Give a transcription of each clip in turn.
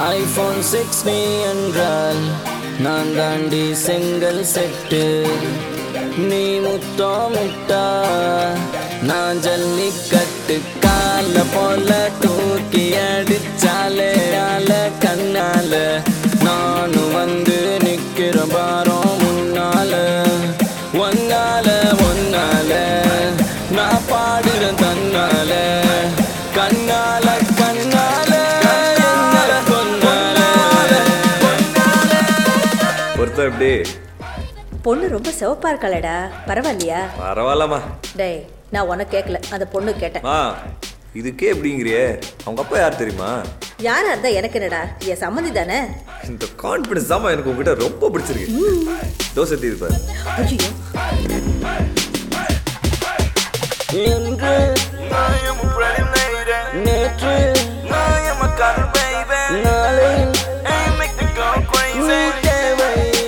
iPhone six நீ என்றால் நான் தாண்டி செங்கல் செட்டு நீ முத்தோ முட்டா நான் ஜல்லிக்கட்டு கால போல தூக்கி அடிச்சாலே ஆல கண்ணால நானும் வந்து நிக்கிற பாரோ முன்னால ஒன்னால ஒன்னால நான் பாடுறேன் தன்னால கண்ணால கண்ணால என்ன கொன்னால ஒருத்தர் எப்படி பொண்ணு ரொம்ப சிவப்பா இருக்காளடா பரவாயில்லையா பரவாயில்லம்மா டேய் நான் உனக்கு கேட்கல அந்த பொண்ணு கேட்டேன் மா இதுக்கே எப்படிங்கிறியே அவங்க அப்பா யார் தெரியுமா யாரா இருந்தா எனக்கு என்னடா என் சம்மந்தி தானே இந்த கான்ஃபிடன்ஸ் தான் எனக்கு உங்ககிட்ட ரொம்ப பிடிச்சிருக்கு தோசை தீர்ப்பார் ஐயோ என்று நேற்று நாளை நீ தேவை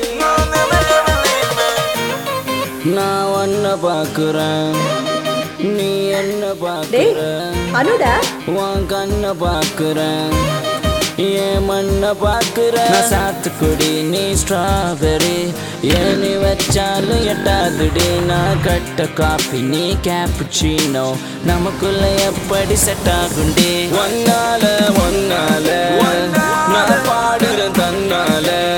நான் உன்னை பார்க்குறேன் நீ என்ன டேய் பார்க்குற அனுடா உன் கண்ணை பார்க்குறேன் என் மண்ணை பார்க்குறேன் நான் சாத்துக்குடி நீ ஸ்ட்ராபெரி ஏனி வச்சாலும் எட்டாதுடி நான் கட்ட காஃபி நீ கேப்புச்சீனோ நமக்குள்ள எப்படி செட் ஆகுண்டி ஒன்னால ஒன்னால நான் பாடுறேன் தன்னால